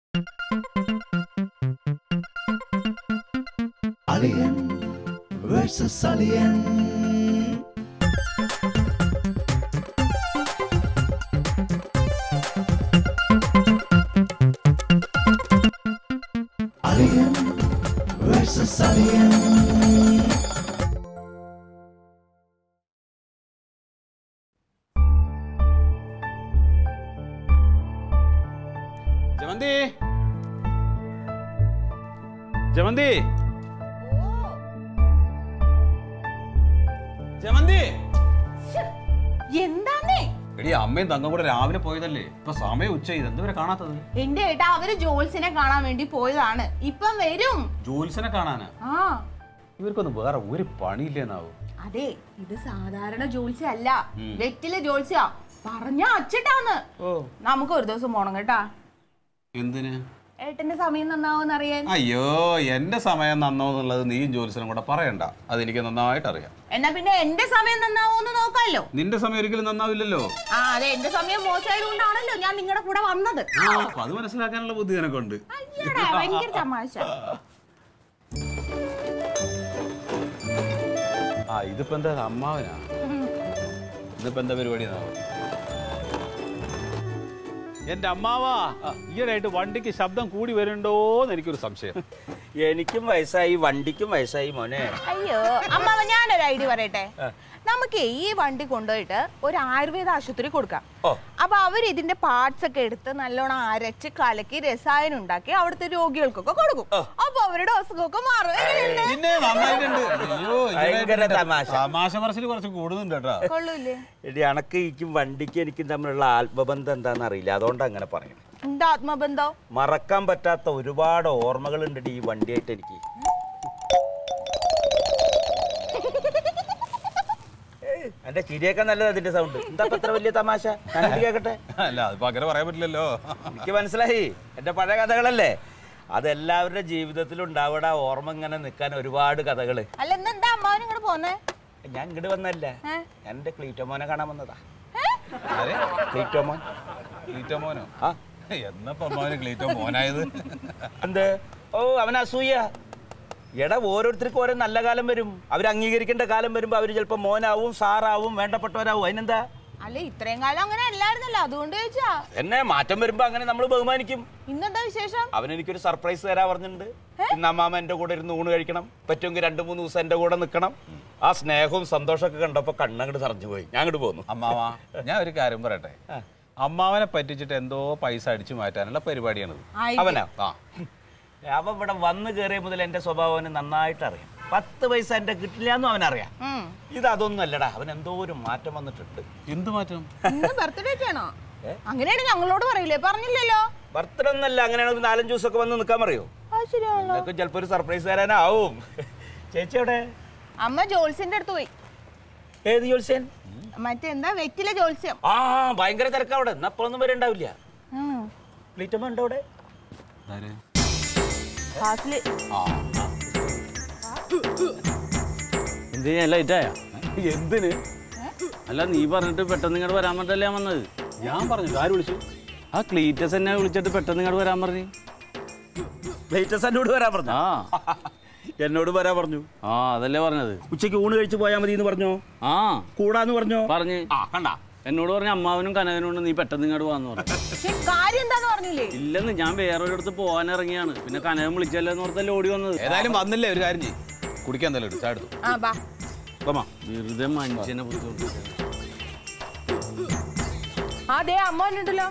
Alien versus Alien. Alien versus Alien. ജമന്തി ജമന്തി ജമന്തി എന്താന്നേ എടി അമ്മയും തങ്കം കൂടെ രാവിലെ പോയതല്ലേ ഇപ്പൊ സമയം ഉച്ച ഇത് എന്തുവരെ കാണാത്തത് എന്റെ ഏട്ടാ അവര് ജോൽസിനെ കാണാൻ വേണ്ടി പോയതാണ് ഇപ്പം വരും ജോത്സനെ കാണാനാ ആ ഇവർക്കൊന്നും വേറെ ഒരു പണിയില്ലേന്നാവും അതെ ഇത് സാധാരണ ജോൽസി അല്ല ഉം. വെറ്റിലെ ജോൽസിയാ പറഞ്ഞ അച്ചിട്ടാന്ന് ഓ നമുക്ക് ഒരു ദിവസം പോണം കേട്ടാ എന്തിന് ഏട്ടന്റെ സമയം നന്നാവോന്ന് അറിയാൻ അയ്യോ എന്റെ സമയം നന്നോ എന്നുള്ളത് നീയും ജോത്സനും കൂടെ പറയണ്ട അതെനിക്ക് നന്നായിട്ട് അറിയാം എന്നാ പിന്നെ എന്റെ സമയം നന്നാവോന്ന് നോക്കാലോ നിന്റെ സമയം ഒരിക്കലും നന്നാവില്ലല്ലോ ആ അതെ എന്റെ സമയം മോശമായതുകൊണ്ടാണല്ലോ ഞാൻ നിങ്ങളുടെ കൂടെ വന്നത് ആ അപ്പൊ അത് മനസ്സിലാക്കാനുള്ള ബുദ്ധി നിനക്കുണ്ട് അയ്യടാ, ഭയങ്കര തമാശ ആ ഇതിപ്പോ എന്താ അമ്മാവനാ ഇതിപ്പോ എന്താ പരിപാടി എന്റെ അമ്മാവാ ഈയിടെയായിട്ട് വണ്ടിക്ക് ശബ്ദം കൂടി വരുന്നുണ്ടോന്ന് എനിക്കൊരു സംശയം എനിക്കും വയസ്സായി വണ്ടിക്കും വയസ്സായി മോനെ അയ്യോ അമ്മാവ ഞാനൊരു ഐഡിയ പറയട്ടെ നമുക്ക് ഈ വണ്ടി കൊണ്ടുപോയിട്ട് ഒരു ആയുർവേദ ആശുപത്രി കൊടുക്കാം ഓ. അപ്പൊ അവർ ഇതിന്റെ പാർട്സ് ഒക്കെ എടുത്ത് നല്ലോണം അരച്ച് കലക്കി രസായനം ഉണ്ടാക്കി അവിടുത്തെ രോഗികൾക്കൊക്കെ കൊടുക്കും അപ്പൊ അവരുടെ അസുഖമൊക്കെ മാറും എങ്ങനെയുണ്ട്? പിന്നെ നന്നായിട്ടുണ്ട് അയ്യോ ഭയങ്കര തമാശ. തമാശ പറച്ചിൽ കുറച്ച് കൂടുന്നുണ്ട് കേട്ടോ കൊള്ളൂല്ലേ എടി അണക്ക് ഇക്കും വണ്ടിക്ക് എനിക്കും തമ്മിലുള്ള ആത്മബന്ധം എന്താണെന്ന് അറിയില്ല അതുകൊണ്ട് അങ്ങനെ പറയുന്നത് എന്താ ആത്മബന്ധം മറക്കാൻ പറ്റാത്ത ഒരുപാട് ഓർമ്മകളുണ്ട് ഈ വണ്ടിയായിട്ട് എനിക്ക് ഏയ്, എന്റെ ചിരിയൊക്കെ നല്ലത് അതിന്റെ സൗണ്ട് എന്താ ഇപ്പൊ ഇത്ര വലിയ തമാശ ഞാനിത് കേക്കട്ടെ അല്ല അതിപ്പോ അങ്ങനെ പറയാൻ പറ്റില്ലല്ലോ എനിക്ക് മനസ്സിലായി എന്റെ പഴയ കഥകളല്ലേ അതെല്ലാവരുടെ ജീവിതത്തിലും ഉണ്ടാവട ഓർമ്മ ഇങ്ങനെ നിൽക്കാൻ ഒരുപാട് കഥകള് അല്ല ഇന്നെന്താ അമ്മാവൻ ഇങ്ങോട്ട് പോന്നേ ഞാൻ ഇങ്ങോട്ട് വന്നല്ല ഏ? ഞാൻ എന്റെ ക്ലീറ്റോമോനെ കാണാൻ വന്നതാ ആരെ? ക്ലീറ്റോമോൻ ക്ലീറ്റോ മോനോ ആ എന്നപ്പോ അമ്മാവന് ക്ലീറ്റോ മോനായത് എന്ത് ഓ അവൻ അസൂയ എടാ ഓരോരുത്തർക്കും ഓരോ നല്ല കാലം വരും അവർ അംഗീകരിക്കേണ്ട കാലം വരുമ്പോ അവർ ചിലപ്പോൾ മോനാവും സാറാവും വേണ്ടപ്പെട്ടവരാവും അതിനെന്താ അല്ല ഇത്രയും കാലം അങ്ങനെ അല്ലായിരുന്നല്ലോ അതുകൊണ്ട് ചോദിച്ചാ എന്നെ മാറ്റം വരുമ്പോ അങ്ങനെ നമ്മൾ ബഹുമാനിക്കും ഇന്നെന്താ വിശേഷം അവൻ എനിക്കൊരു സർപ്രൈസ് തരാ പറഞ്ഞിട്ടുണ്ട് ഇന്ന് അമ്മാമ എന്റെ കൂടെ ഇരുന്ന് ഊണ് കഴിക്കണം പറ്റുമെങ്കിൽ രണ്ട് മൂന്ന് ദിവസം എന്റെ കൂടെ നിൽക്കണം ആ സ്നേഹവും സന്തോഷമൊക്കെ കണ്ടപ്പോ കണ്ണങ്ങോട്ട് നിറഞ്ഞു പോയി ഞാൻ അങ്ങോട്ട് പോന്നു അമ്മാവാ ഞാൻ ഒരു കാര്യം പറയട്ടെ അമ്മാവനെ പറ്റിച്ചിട്ട് എന്തോ പൈസ അടിച്ചു മാറ്റാനുള്ള പരിപാടിയാണിത് ആയിരിക്കും. അവനാ ആ അവൻ ഇവിടെ വന്ന് കയറിയ മുതൽ എന്റെ സ്വഭാവം അവന് നന്നായിട്ട് അറിയാം പത്ത് പൈസ എന്റെ കിട്ടില്ല എന്നും അവനറിയാം ഉം. ഇത് അതൊന്നും അല്ലടാ അവൻ എന്തോ ഒരു മാറ്റം വന്നിട്ടുണ്ട് എന്ത് മാറ്റം ഇന്ന് ബർത്ത്ഡേ ആണോ അങ്ങനെയാണ് ഞങ്ങളോട് പറയില്ലേ പറഞ്ഞില്ലല്ലോ ബർത്ത്ഡേ ഒന്നല്ല അങ്ങനെയാണെങ്കിൽ നാലഞ്ച് ദിവസമൊക്കെ വന്ന് നിൽക്കാൻ പറയോ അത് ശരിയാണല്ലോ നിങ്ങൾക്ക് ചിലപ്പോൾ ഒരു സർപ്രൈസ് തരാനാവും ചേച്ചി എവിടെ അമ്മ ജോത്സ്യന്റെ അടുത്ത് പോയി ഏത് ജോത്സ്യൻ മറ്റെന്താ വെറ്റിലെ ജോത്സ്യം ആ ഭയങ്കര തിരക്കാ അവിടെ എന്നാ അപ്പോഴൊന്നും വരെ ഉണ്ടാവില്ല ഉം. പ്ലീറ്റമ്മ ഉണ്ടോ അവിടെ ആര്? ക്ലാസ്സില് ആ എന്ത് ഞാൻ ലൈറ്റായ എന്തിന് അല്ല നീ പറഞ്ഞിട്ട് പെട്ടെന്ന് ഇങ്ങോട്ട് വരാൻ പറഞ്ഞല്ലേ ഞാൻ വന്നത് ഞാൻ പറഞ്ഞു ആര് വിളിച്ചു ആ ക്ലീറ്റസ് എന്നെ വിളിച്ചിട്ട് പെട്ടെന്ന് ഇങ്ങോട്ട് വരാൻ പറഞ്ഞു ലേറ്റസ്റ്റ് എന്നോട് വരാൻ പറഞ്ഞു ആ എന്നോട് വരാൻ പറഞ്ഞു ആ അതല്ലേ പറഞ്ഞത് ഉച്ചയ്ക്ക് ഊണ് കഴിച്ച് പോയാൽ മതി എന്ന് പറഞ്ഞോ ആ കൂടാന്ന് പറഞ്ഞോ പറഞ്ഞ് ആ കണ്ട എന്നോട് പറഞ്ഞ അമ്മാവനും കനകനും ഉണ്ട് നീ പെട്ടെന്ന് ഇങ്ങോട്ട് പോകാന്ന് പറഞ്ഞു പക്ഷെ കാര്യം എന്താന്ന് പറഞ്ഞില്ലേ ഇല്ലെന്ന് ഞാൻ വേറൊരിടത്ത് പോകാൻ ഇറങ്ങിയാണ് പിന്നെ കനകം വിളിച്ചല്ലേ എന്ന് ഓർത്തല്ലേ ഓടി വന്നത് ഏതായാലും വന്നില്ലേ ഒരു കാര്യം ചെയ്യും കുടിക്കാൻ തന്നെ എടുത്തു ചാടുത്തു ആ ബാ പോമാ വെറുതെ മനുഷ്യനെ ബുദ്ധിമുട്ടിക്കുന്നത് അതെ അമ്മ വന്നിട്ടുണ്ടല്ലോ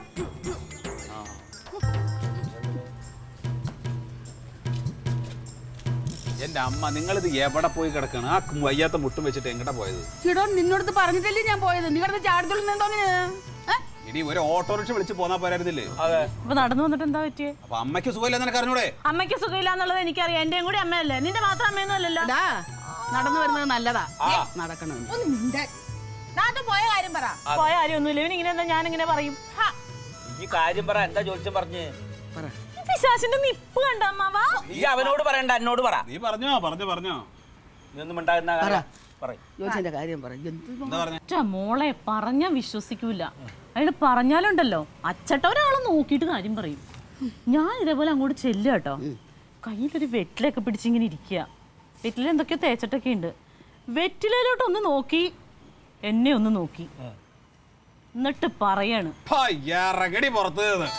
എന്റെ അമ്മ നിങ്ങളിത് എവിടെ പോയി കിടക്കണം ആ വയ്യാത്ത മുട്ടും വെച്ചിട്ട് എങ്ങടാ പോയത് ചേട്ടോ നിന്നോടത്ത് പറഞ്ഞിട്ടല്ലേ ഞാൻ പോയത് നീ കിടന്ന് ചാടത്തുള്ളുന്നുണ്ടോ ഇനി ഒരു ഓട്ടോറിക്ഷ വിളിച്ച് പോന്നാ പോരായിരുന്നില്ലേ അപ്പൊ നടന്നു വന്നിട്ട് എന്താ പറ്റിയേ അപ്പൊ അമ്മയ്ക്ക് സുഖമില്ല നിനക്ക് അറിഞ്ഞൂടെ അമ്മയ്ക്ക് സുഖമില്ല എന്നുള്ളത് എനിക്കറിയാം എന്റെയും കൂടി അമ്മയല്ലേ നിന്റെ മാത്രം അമ്മയൊന്നും അല്ലല്ലോ നടന്നു വരുന്നത് നല്ലതാ നടക്കണം ഒന്ന് മിണ്ടാൻ നാട്ടു പോയ കാര്യം പറ പോയ കാര്യമൊന്നുമില്ല ഇവൻ ഇങ്ങനെ എന്താ ഞാൻ ഇങ്ങനെ പറയും ഹാ, ഈ കാര്യം പറ എന്താ ചോദിച്ചു പറഞ്ഞ് ഈ പിശാചിന്റെ നിപ്പ് കണ്ട അമ്മാവാ ഈ അവനോട് പറയണ്ട എന്നോട് പറ നീ പറഞ്ഞോ പറഞ്ഞോ പറഞ്ഞോ ഇതൊന്നും ഉണ്ടാകുന്ന പറയും ജോസിന്റെ കാര്യം പറ എന്ത് എന്താ പറഞ്ഞ ഒറ്റ മോളെ പറഞ്ഞാ വിശ്വസിക്കൂല അയാൾ പറഞ്ഞാലുണ്ടല്ലോ അച്ചട്ട ഒരാളെ നോക്കിയിട്ട് കാര്യം പറയും ഞാൻ ഇതേപോലെ അങ്ങോട്ട് ചെല്ലുക കേട്ടോ കയ്യിലൊരു വെറ്റിലൊക്കെ പിടിച്ചിങ്ങനെ ഇരിക്കുക വെറ്റില എന്തൊക്കെയോ തേച്ചിട്ടൊക്കെ ഉണ്ട് വെറ്റിലയിലോട്ട് ഒന്ന് നോക്കി എന്നെ ഒന്ന് നോക്കി എന്നിട്ട് പറയാണ് ഇറങ്ങടി പുറത്ത് നിന്ന്.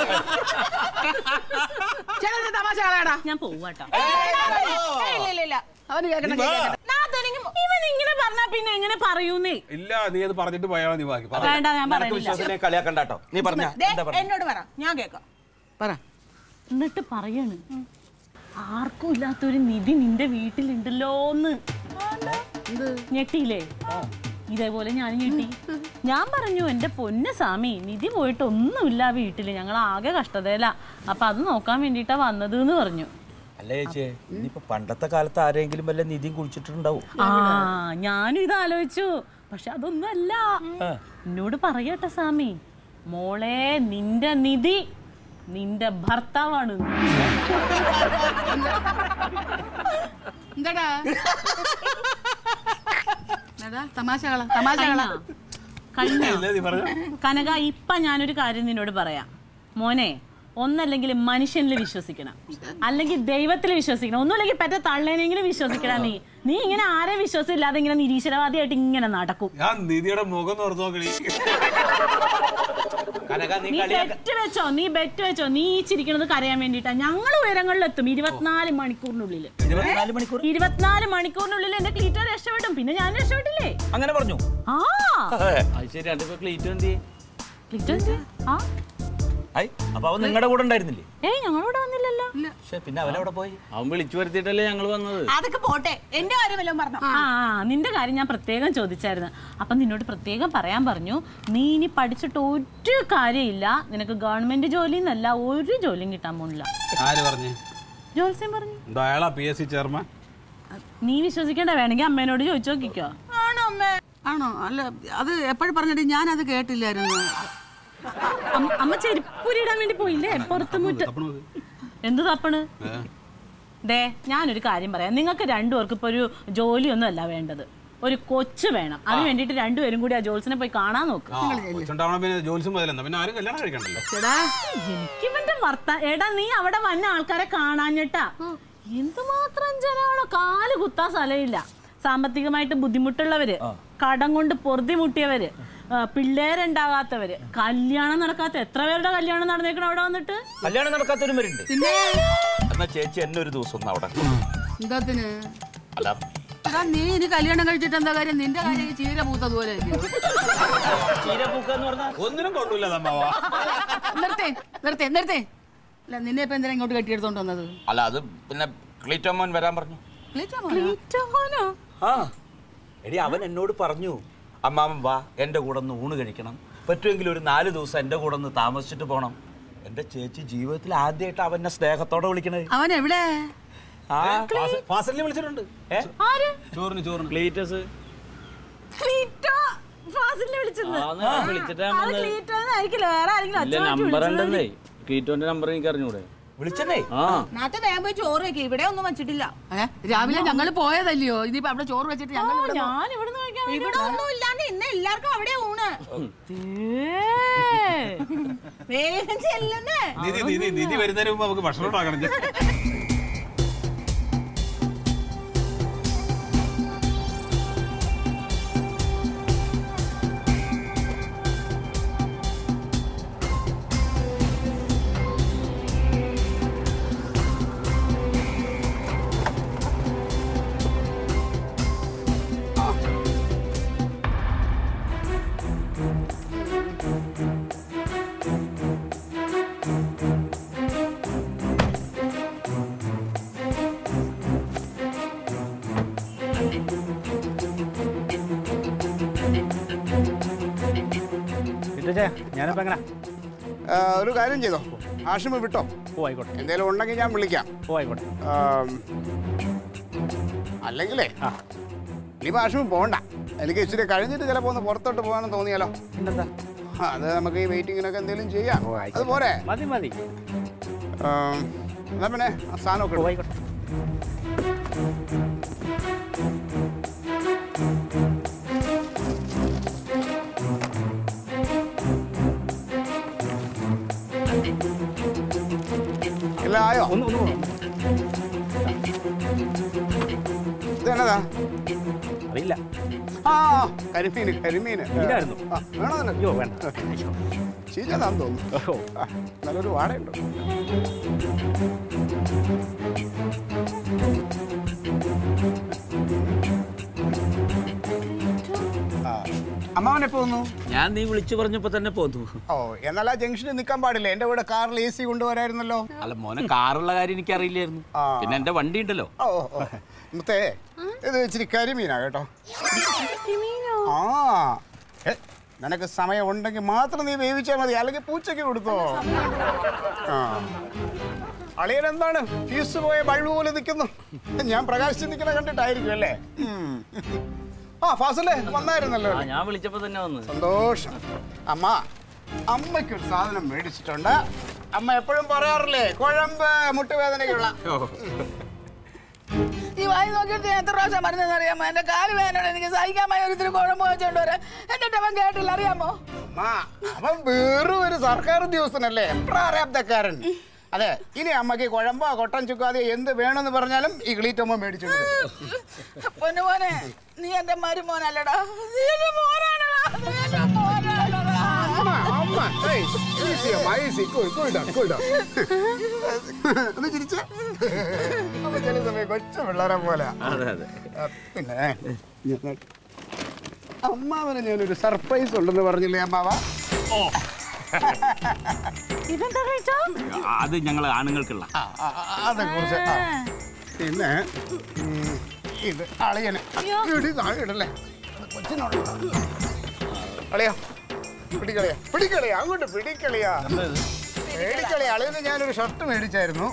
ചേട്ടാ തമാശ കളയടാ ഞാൻ പോവാട്ടോ ഏയ്, ഇല്ല, ഇല്ല, ഇല്ല. അവന് കേൾക്കണം കേൾക്കണം. നാത്തോനെങ്കിൽ ഇവൻ ഇങ്ങനെ പറഞ്ഞാ പിന്നെ എങ്ങനെ പറയൂന്നേ ഇല്ല നീ അത് പറഞ്ഞിട്ട് പോയാൽ നീ ബാക്കി പറ വേണ്ട ഞാൻ നിനക്ക് പറയുന്നില്ല വിശ്വാസത്തിനെ കളിയാക്കണ്ടാട്ടോ നീ പറഞ്ഞ ദേ, എന്താ പറഞ്ഞ എന്നോട് പറ ഞാൻ കേക്കാം പറ എന്നിട്ട് പറയാണ് ആർക്കും ഇല്ലാത്തൊരു നിധി നിന്റെ വീട്ടിലുണ്ടല്ലോന്ന് ഞെട്ടിയില്ലേ ഇതേപോലെ ഞാൻ ഞെട്ടി ഞാൻ പറഞ്ഞു എന്റെ പൊന്ന് സ്വാമി നിധി പോയിട്ട് ഒന്നുമില്ല ആ വീട്ടില് ഞങ്ങൾ ആകെ കഷ്ടതയില അപ്പൊ അത് നോക്കാൻ വേണ്ടിട്ടാ വന്നത് എന്ന് പറഞ്ഞു അല്ല ചേച്ചി ഇനിയിപ്പോ പണ്ടത്തെ കാലത്ത് ആരെങ്കിലും വല്ല നിധിയും കുഴിച്ചിട്ടുണ്ടാവും ആ ഞാനും ഇത് ആലോചിച്ചു പക്ഷെ അതൊന്നും അല്ല എന്നോട് പറയട്ടെ സ്വാമി മോളെ നിന്റെ നിധി നിന്റെ ഭർത്താവാണ് എന്താടാ എന്താടാ തമാശ കള തമാശ കള കഴിഞ്ഞോ കനക ഇപ്പൊ ഞാനൊരു കാര്യം നിന്നോട് പറയാം മോനെ ഒന്നല്ലെങ്കിൽ മനുഷ്യനിൽ വിശ്വസിക്കണം അല്ലെങ്കിൽ ദൈവത്തിൽ വിശ്വസിക്കണം ഒന്നുമില്ലെങ്കിൽ പെറ്റ തള്ളേനെങ്കിലും വിശ്വസിക്കണം നീ നീ ഇങ്ങനെ ആരെ വിശ്വാസം ഇല്ലാതെ ഇങ്ങനെ നിരീശ്വരവാദിയായിട്ട് ഇങ്ങനെ നടക്കും ഞാൻ നിധിയുടെ മുഖം തുറന്നു നോക്കണി കനക നീ നീ കളിയാക്ക ബെറ്റ് വെച്ചോ നീ ബെറ്റ് വെച്ചോ നീ ഈ ചിരിക്കണത് കരയാൻ വേണ്ടിട്ടാ ഞങ്ങൾ ഉയരങ്ങളിലെത്തും ഇരുപത്തിനാല് മണിക്കൂറിനുള്ളിൽ ഇരുപത്തിനാല് മണിക്കൂർ ഇരുപത്തിനാല് മണിക്കൂറിനുള്ളിൽ എന്റെ ക്ലീറ്റോ രക്ഷപ്പെടും പിന്നെ ഞാൻ രക്ഷപ്പെട്ടില്ലേ അങ്ങനെ പറഞ്ഞു ആ അത് ശരി അതിപ്പോ ക്ലീറ്റ് എന്ത് ചെയ്യും? ക്ലീറ്റോ എന്ത്? ആ ഐ അപ്പൊ അവൻ നിങ്ങളുടെ കൂടെ ഉണ്ടായിരുന്നില്ലേ ഏയ് ഞങ്ങളിവിടെ വന്നില്ലല്ലോ പക്ഷെ പിന്നെ അവനെവിടെ പോയി അവൻ വിളിച്ചു വരുത്തിയിട്ടല്ലേ ഞങ്ങൾ വന്നത് അതൊക്കെ പോട്ടെ എന്റെ കാര്യം വല്ലതും പറഞ്ഞോ ആ ആ, നിന്റെ കാര്യം ഞാൻ പ്രത്യേകം ചോദിച്ചായിരുന്നു അപ്പം നിന്നോട് പ്രത്യേകം പറയാൻ പറഞ്ഞു നീ ഇനി പഠിച്ചിട്ട് ഒരു കാര്യമില്ല നിനക്ക് ഗവൺമെന്റ് ജോലി എന്നല്ല ഒരു ജോലിയും കിട്ടാൻ പോണില്ല ആര് പറഞ്ഞു ജോത്സ്യം പറഞ്ഞു എന്താ അയാളാ പി എസ് സി ചെയർമാൻ നീ വിശ്വസിക്കണ്ട വേണമെങ്കിൽ അമ്മേനോട് ചോദിച്ചു നോക്കിക്കോ ആണോ അമ്മേ ആണോ അല്ല അത് എപ്പോഴും പറഞ്ഞിട്ട് ഞാനത് കേട്ടില്ലായിരുന്നു അമ്മ- അമ്മ ചെരുപ്പൂരിടാൻ വേണ്ടി പോയില്ലേ പുറത്ത് മുറ്റ എന്ത് തപ്പണ് ദേ ഞാനൊരു കാര്യം പറയാം നിങ്ങൾക്ക് രണ്ടുപേർക്ക് ഇപ്പൊ ഒരു ജോലിയൊന്നും അല്ല വേണ്ടത് ഒരു കൊച്ചു വേണം അതിന് വേണ്ടിയിട്ട് രണ്ടുപേരും കൂടി ആ ജോത്സിനെ പോയി കാണാൻ നോക്ക് കൊച്ചുണ്ടാവണം പിന്നെ ജോലിസും മുതലെന്താ പിന്നെ ആരും കല്യാണം കഴിക്കണ്ടല്ലോ ചേടാ എനിക്ക് ഇവന്റെ വർത്ത എടാ നീ അവിടെ വന്ന ആൾക്കാരെ കാണാഞ്ഞിട്ടാ എന്തുമാത്രം ജനമാണോ കാല് കുത്താൻ സ്ഥലമില്ല സാമ്പത്തികമായിട്ട് ബുദ്ധിമുട്ടുള്ളവര് കടം കൊണ്ട് പൊറുതി മുട്ടിയവര് ആ, പിള്ളേരുണ്ടാകാത്തവര് കല്യാണം നടക്കാത്ത എത്ര പേരുടെ കല്യാണം നടന്നേക്കണം അവിടെ വന്നിട്ട് കല്യാണം നടക്കാത്തൊരു വരുന്നുണ്ട് എന്നാ ചേച്ചി എന്നെ ഒരു ദിവസം ഒന്ന് അവിടെ എന്താത്തിന് അല്ല എടാ നീ ഇനി കല്യാണം കഴിച്ചിട്ട് എന്താ കാര്യം നിന്റെ കാര്യം ഈ ചീര പൂത്തതുപോലെ ചീരപ്പൂക്ക എന്ന് പറഞ്ഞാൽ ഒന്നിനും കൊള്ളൂല നമ്മ നിർത്തേ നിർത്തേ നിർത്തേ അല്ല നിന്നെ ഇപ്പൊ എന്തിനാ ഇങ്ങോട്ട് കെട്ടിയെടുത്തോണ്ട് വന്നത് അല്ല അത് പിന്നെ ക്ലീറ്റോമോൻ വരാൻ പറഞ്ഞു വിളിച്ചാ മോനെ. ആ എടി അവൻ എന്നോട് പറഞ്ഞു അമ്മാവൻ വാ എൻ്റെ കൂടെ ഒന്ന് ഊണ് കഴിക്കണം പറ്റുമെങ്കിൽ ഒരു നാല് ദിവസം എൻ്റെ കൂടെ ഒന്ന് താമസിച്ചിട്ട് പോകണം എൻ്റെ ചേച്ചി ജീവിതത്തിൽ ആദ്യമായിട്ട് അവനെ സ്നേഹത്തോടെ വിളിക്കണേ അവൻ എവിടെ ആ ഫാസലിനെ വിളിച്ചിട്ടുണ്ട് ഏ? ആര് ചോറിന് ചോറിന് ക്ലീറ്റസ് ക്ലീറ്റോ ഫാസിലിനെ വിളിച്ചത് ആ, എന്നാ വിളിച്ചിട്ടാ അത് വന്നത്. ക്ലീറ്റോ ആയിരിക്കില്ല വേറെ ആരെങ്കിലും ഇല്ല അച്ഛൻ നമ്പർ ഉണ്ടെന്നേ ക്ലീറ്റോന്റെ നമ്പർ എനിക്ക് അറിഞ്ഞൂടെ വിളിച്ചെന്നേ ആ നാത്ത വേഗം പോയി ചോറ് വെക്കുക ഇവിടെ ഒന്നും വെച്ചിട്ടില്ല ഏ, രാവിലെ ഞങ്ങൾ പോയതല്ലയോ ഇനിയിപ്പോ അവിടെ ചോറ് വെച്ചിട്ട് ഞങ്ങൾ ഇവിടെ ഞാൻ ഇവിടുന്ന് കഴിക്കാൻ വേണ്ടി- ഇവിടെ ഒന്നും ഇല്ലാണ്ട് ഇന്ന് എല്ലാവർക്കും അവിടെ ഊണ് ഏ. വേഗം ചെല്ലുന്നേ നിധി നിധി നിധി വരുന്നതിന് മുമ്പ് നമുക്ക് ഭക്ഷണം ഉണ്ടാക്കണം ഞാനപ്പോ എങ്ങനെ ആ, ഒരു കാര്യം ചെയ്തോ ആഷിമ വിട്ടോ ഓ ആയിക്കോട്ടെ എന്തേലും ഉണ്ടെങ്കിൽ ഞാൻ വിളിക്കാം ഓ ആയിക്കോട്ടെ ആം, അല്ലെങ്കിലേ ഇനിയിപ്പോൾ ആഷിമ പോകണ്ട എനിക്ക് ഇച്ചിരി കഴിഞ്ഞിട്ട് ചിലപ്പോൾ ഒന്ന് പുറത്തോട്ട് പോകാനും തോന്നിയാലോ പിന്നെന്താ അത് നമുക്ക് ഈ വെയിറ്റിങ്ങിനൊക്കെ എന്തെങ്കിലും ചെയ്യാം ഓ, അത് ആയിക്കോട്ടെ. പോരെ മതി മതി ആം, എന്നാ പിന്നെ ആ സ്ഥാനമൊക്കെ ഓ ഇട്. ആയിക്കോട്ടെ മനസ്സിലായോ ഒന്ന് ഒന്ന് പോ. ഇതെന്നതാ അറിയില്ല ആ കരിമീന് കരിമീന് മീനായിരുന്നു? ആ, വേണോ നിനക്ക്? അയ്യോ വേണ്ട ചീഞ്ഞതാന്ന് തോന്നുന്നു ഓ. ആ, നല്ലൊരു വാടയുണ്ട് ആ, അമ്മാവൻ എപ്പോ വന്നു ഞാൻ നീ വിളിച്ചു പറഞ്ഞപ്പോ തന്നെ പോന്നു ഓ എന്നാൽ ആ ജംഗ്ഷനിൽ നിൽക്കാൻ പാടില്ല എന്റെ കൂടെ കാറിൽ എ സി കൊണ്ടുവരായിരുന്നല്ലോ അല്ല മോനെ കാറുള്ള കാര്യം എനിക്ക് അറിയില്ലായിരുന്നു ആ. പിന്നെ എന്റെ വണ്ടി ഉണ്ടല്ലോ ഓ ഓ. മുത്തേ ഇത് ഇച്ചിരി കരിമീനാ കേട്ടോ ആ ഏ, നിനക്ക് സമയം ഉണ്ടെങ്കിൽ മാത്രം നീ വേവിച്ചാൽ മതി അല്ലെങ്കിൽ പൂച്ചയ്ക്ക് കൊടുത്തോ ആ അളിയൻ എന്താണ് ഫീസ് പോയ ബൾബ് പോലെ നിൽക്കുന്നു ഞാൻ പ്രകാശിച്ച് നിൽക്കുന്ന കണ്ടിട്ടായിരിക്കും അല്ലേ ഉം. ആ ഫാസലേ വന്നായിരുന്നല്ലോ ആ അല്ലേ? ഞാൻ വിളിച്ചപ്പോ തന്നെ വന്ന് സന്തോഷം അമ്മ അമ്മയ്ക്കൊരു സാധനം മേടിച്ചിട്ടുണ്ട് അമ്മ എപ്പോഴും പറയാറില്ലേ കുഴമ്പ് മുട്ടുവേദനയ്ക്കുള്ള ഈ വായി നോക്കിയിട്ട് ഞാൻ എത്ര പ്രാവശ്യം പറഞ്ഞതെന്ന് അറിയാമോ എന്റെ കാല് വേദന എനിക്ക് സഹിക്കാൻ ഒരു ഇത്തിരി കുഴമ്പ് വെച്ചോണ്ട് വരാൻ എന്നിട്ട് അവൻ കേട്ടില്ല അറിയാമോ അമ്മ അവൻ വെറും ഒരു സർക്കാർ ഉദ്യോഗസ്ഥനല്ലേ പ്രാരാബ്ധക്കാരൻ അതെ ഇനി അമ്മയ്ക്ക് കുഴമ്പോ കൊട്ടൻ ചുക്കാതെ എന്ത് വേണമെന്ന് പറഞ്ഞാലും ഈ ഗ്ലീറ്റമ്മ മേടിച്ചോണ്ട് പൊന്നു മോനെ നീ എന്റെ മരുമോനല്ലടാ നീ എന്റെ മോനാണടാ നീ എന്റെ മോനാണടാ അമ്മ അമ്മ ഏയ്, easy അമ്മ, easy. Cool, cool down, cool down. ഒന്ന് ചിരിച്ചേ അപ്പൊ ചില സമയം കൊച്ചു പിള്ളേരെ പോലെ അതെ അതെ പിന്നെ ഞാൻ- അമ്മാവന് ഞാനൊരു സർപ്രൈസ് ഉണ്ടെന്ന് പറഞ്ഞില്ലേ അമ്മാവ ഇതെന്താ കഴിച്ചോ അത് ഞങ്ങൾ ആണുങ്ങൾക്കുള്ള ആ, ആ, ആ, അതെ കുറിച്ച് ആ. പിന്നെ ഉം, ഇത് അളിയന് ഇടി താഴെ ഇടല്ലേ കൊച്ചിനോട് അളിയാ പിടിക്കളിയാ പിടിക്കളിയാ അങ്ങോട്ട് പിടിക്കളിയാ മേടിക്കളിയാ അളിയന് ഞാനൊരു ഷർട്ട് മേടിച്ചായിരുന്നു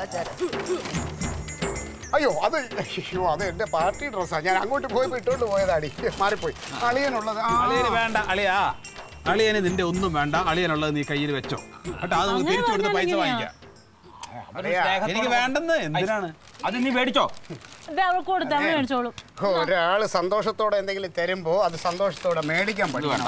അയ്യോ അത് അയ്യോ അത് എന്റെ പാർട്ടി ഡ്രസ്സാണ് ഞാൻ അങ്ങോട്ട് പോയി ഇട്ടുകൊണ്ട് പോയതാടി മാറിപ്പോയി അളിയനുള്ളത് ആ. അളിയന് വേണ്ട അളിയാ അളിയന് നിന്റെ ഒന്നും വേണ്ട അളിയനുള്ളത് നീ കയ്യിൽ വെച്ചോ കേട്ടോ അത് നമുക്ക് തിരിച്ചു കൊടുത്ത് പൈസ വാങ്ങിക്കാം അളിയാ, എനിക്ക് വേണ്ടെന്ന് എന്തിനാണ് അത് നീ മേടിച്ചോ ഇത് അവൾക്ക് കൊടുത്ത് അവൾ മേടിച്ചോളൂ ഒരാള് സന്തോഷത്തോടെ എന്തെങ്കിലും തരുമ്പോ അത് സന്തോഷത്തോടെ മേടിക്കാൻ പഠിക്കണം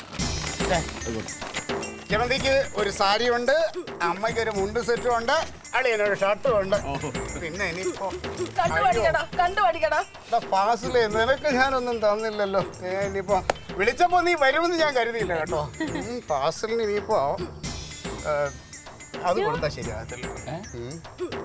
ജമന്തിക്ക് ഒരു സാരി ഉണ്ട് അമ്മയ്ക്ക് ഒരു മുണ്ട് സെറ്റും ഉണ്ട് അളിയനൊരു ഷർട്ടും ഉണ്ട് പിന്നെ ഇനിയിപ്പോ കണ്ടു പഠിക്കടാ കണ്ടു പഠിക്കടാ ഇതാ ഫാസിലെ നിനക്ക് ഞാനൊന്നും തന്നില്ലല്ലോ ഏ, ഇനിയിപ്പോ വിളിച്ചപ്പോ നീ വരുമെന്ന് ഞാൻ കരുതിയില്ല കേട്ടോ ഉം, ഫാസിലിന് ഇനിയിപ്പോ ഏ, അത് കൊടുത്താൽ ശരിയാകത്തില്ല ഉം.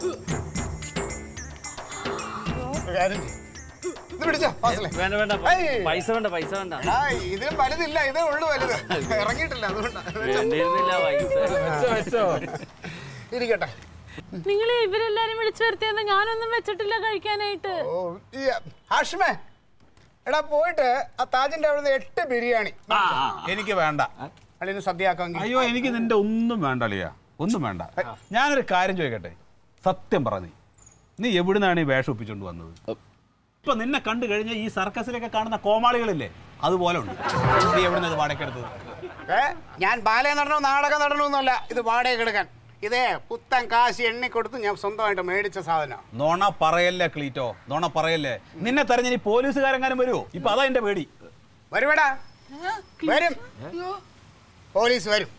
ഒരു കാര്യം ചെയ്യ്. ഇത് പിടിച്ചോ ഫാസിലെ വേണ്ട വേണ്ട ഏയ്. പൈസ വേണ്ട പൈസ വേണ്ട എടാ, ഇതിലും വലുതില്ല ഇതേ ഉള്ളു വലുത് ഇറങ്ങിയിട്ടില്ല അതുകൊണ്ടാ വേണ്ടിയിരുന്നില്ല പൈസ ഇരിക്കട്ടെ നിങ്ങൾ ഇവരെല്ലാരും വിളിച്ചു വരുത്തിയത് ഞാനൊന്നും വെച്ചിട്ടില്ല കഴിക്കാനായിട്ട് ഓ ഈ ഹാഷ്മേ എടാ പോയിട്ട് ആ താജിന്റെ അവിടുന്ന് എട്ട് ബിരിയാണി എനിക്ക് വേണ്ട അളിന് സദ്യയാക്കാമെങ്കിൽ അയ്യോ എനിക്ക് നിന്റെ ഒന്നും വേണ്ട അളിയാ ഒന്നും വേണ്ട ഞാനൊരു കാര്യം ചോദിക്കട്ടെ സത്യം പറ നീ നീ എവിടുന്നാണ് ഈ വേഷം ഒപ്പിച്ചോണ്ട് വന്നത് ഇപ്പൊ നിന്നെ കണ്ടു കഴിഞ്ഞാൽ ഈ സർക്കസിലൊക്കെ കാണുന്ന കോമാളികളില്ലേ അതുപോലെ ഉണ്ട് നീ എവിടുന്ന് ഇത് വാടകയ്ക്കെടുത്തത് ഏ ഞാൻ ബാലയെ നടനോ നാടകം നടനോ ഇത് വാടക എടുക്കാൻ ഇതേ പുത്തൻ കാശ് എണ്ണി കൊടുത്ത് ഞാൻ സ്വന്തമായിട്ട് മേടിച്ച സാധനം നോണ പറയല്ലേ ക്ലീറ്റോ നോണ പറയല്ലേ നിന്നെ തെരഞ്ഞ ഈ പോലീസുകാരെങ്ങാനും വരുമോ ഇപ്പൊ അതാ എന്റെ പേടി വരുവടാ വരും പോലീസ് വരും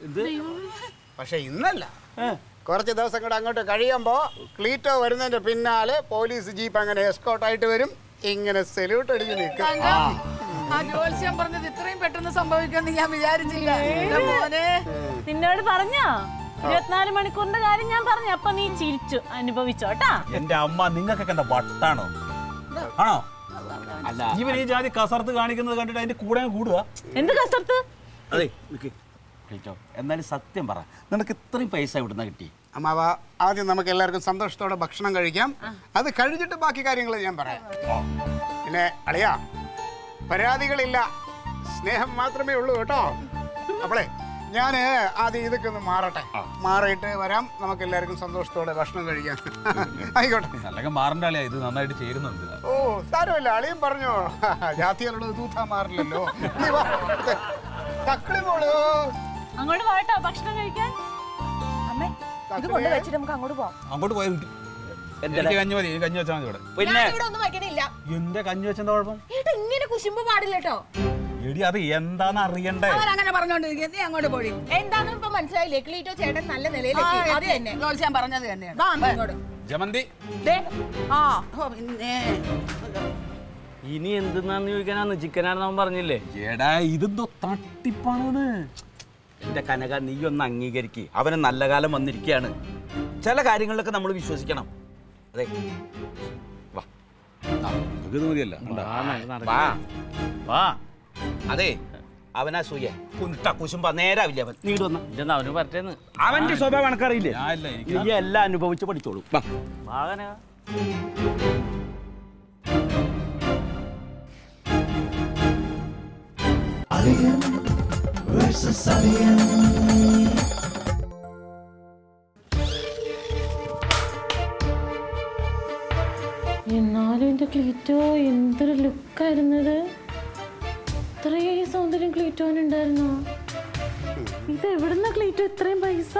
പക്ഷെ ഇന്നല്ല കുറച്ച് ദിവസം കൂടെ അങ്ങോട്ട് കഴിയുമ്പോ ക്ലീറ്റോ വരുന്നതിന്റെ പിന്നാലെ പോലീസ് ജീപ്പ് അങ്ങനെ എസ്കോട്ട് ആയിട്ട് വരും ഇങ്ങനെ സെല്യൂട്ട് അടിച്ച് നിൽക്കും തങ്കം, ആ ജോത്സ്യം പറഞ്ഞത് ഇത്രയും പെട്ടെന്ന് സംഭവിക്കുമെന്ന് ഞാൻ വിചാരിച്ചില്ല എന്റെ മോനെ നിന്നോട് പറഞ്ഞോ ഇരുപത്തിനാല് മണിക്കൂറിന്റെ കാര്യം ഞാൻ പറഞ്ഞു അപ്പൊ നീ ചിരിച്ചു അനുഭവിച്ചോട്ടാ എന്റെ അമ്മ നിങ്ങൾക്കൊക്കെ എന്താ വട്ടാണോ ആണോ അല്ല ഇവൻ ഈ ജാതി കസർത്ത് കാണിക്കുന്നത് കണ്ടിട്ട് അതിന്റെ കൂടെ അങ്ങ് കൂടുക എന്ത് കസർത്ത് അതെ നിക്ക്. കേട്ടോ എന്നാലും സത്യം പറ നിനക്ക് ഇത്രയും പൈസ എവിടുന്ന കിട്ടി അമ്മാവ ആദ്യം നമുക്ക് എല്ലാവർക്കും സന്തോഷത്തോടെ ഭക്ഷണം കഴിക്കാം അത് കഴിഞ്ഞിട്ട് ബാക്കി കാര്യങ്ങൾ ഞാൻ പറയാം പിന്നെ അളിയാ പരാതികളില്ല സ്നേഹം മാത്രമേ ഉള്ളൂ കേട്ടോ അപ്പോളേ ഞാൻ ആദ്യം ഇതൊക്കെ ഒന്ന് മാറട്ടെ മാറിയിട്ട് വരാം നമുക്ക് എല്ലാവർക്കും സന്തോഷത്തോടെ ഭക്ഷണം കഴിക്കാം ആയിക്കോട്ടെ അല്ലെങ്കിൽ മാറണ്ട അളിയാ ഇത് നന്നായിട്ട് ചേരുന്നുണ്ട് ഓ സാരമില്ല അളിയും പറഞ്ഞോ ജാതികളുടെ തൂത്താ മാറില്ലല്ലോ നീ വാ. തക്കളി മോളൂ അങ്ങോട്ട് പോട്ടോ ഭക്ഷണം കഴിക്കാൻ അമ്മേ ഇത് കൊണ്ട് വെച്ചിട്ട് നമുക്ക് അങ്ങോട്ട് പോവാം അങ്ങോട്ട് പോയാൽ കിട്ടും എനിക്ക് കഞ്ഞി മതി എനിക്ക് കഞ്ഞി വെച്ചാൽ മതി ഇവിടെ പിന്നെ ഇവിടെ ഒന്നും വെക്കണില്ല എന്റെ കഞ്ഞി വെച്ചെന്താ കുഴപ്പം ഏട്ടാ ഇങ്ങനെ കുശുമ്പ് പാടില്ല കേട്ടോ എടി അത് എന്താന്ന് അറിയണ്ടേ അവൻ അങ്ങനെ പറഞ്ഞോണ്ടിരിക്കുക നീ അങ്ങോട്ട് പോടി എന്താണെന്ന് ഇപ്പൊ മനസ്സിലായില്ലേ ക്ലീറ്റോ ചേട്ടൻ നല്ല നിലയിലെത്തി അത് തന്നെ ജോത്സ്യം പറഞ്ഞത് തന്നെയാണ് വാ അമ്മ ഇങ്ങോട്ട്. ജമന്തി ദേ, ആ ഓ, പിന്നെ ഇനി എന്തെന്നാന്ന് ചോദിക്കാനാന്ന് ചിക്കനാണെന്ന് അവൻ പറഞ്ഞില്ലേ എടാ ഇതെന്തോ തട്ടിപ്പാണ് എന്റെ കനക നീ ഒന്ന് അംഗീകരിക്ക് അവന് നല്ല കാലം വന്നിരിക്കുകയാണ് ചില കാര്യങ്ങളിലൊക്കെ നമ്മൾ വിശ്വസിക്കണം അതെ വാ ഇത് മതിയല്ല വാ, നടക്ക്, നടക്ക്. വാ വാ അതെ അവനാ സൂയ കുണ്ട കുശുമ്പ നേരാവില്ല അവൻ നീട് വന്ന ഇതെന്നാ അവന് പറ്റേന്ന് അവന്റെ സ്വഭാവം എനക്കറിയില്ലേ ഞാനില്ല എനിക്ക് നീ എല്ലാം അനുഭവിച്ച് പഠിച്ചോളൂ വാ വാകന Alien versus Alien. എന്നാലും എൻ്റെ ക്ലീറ്റോ എന്തൊരു ലുക്കായിരുന്നത് ഇത്രയും സൗന്ദര്യം ക്ലീറ്റോനുണ്ടായിരുന്നോ ഇത് എവിടുന്ന ക്ലീറ്റോ ഇത്രയും പൈസ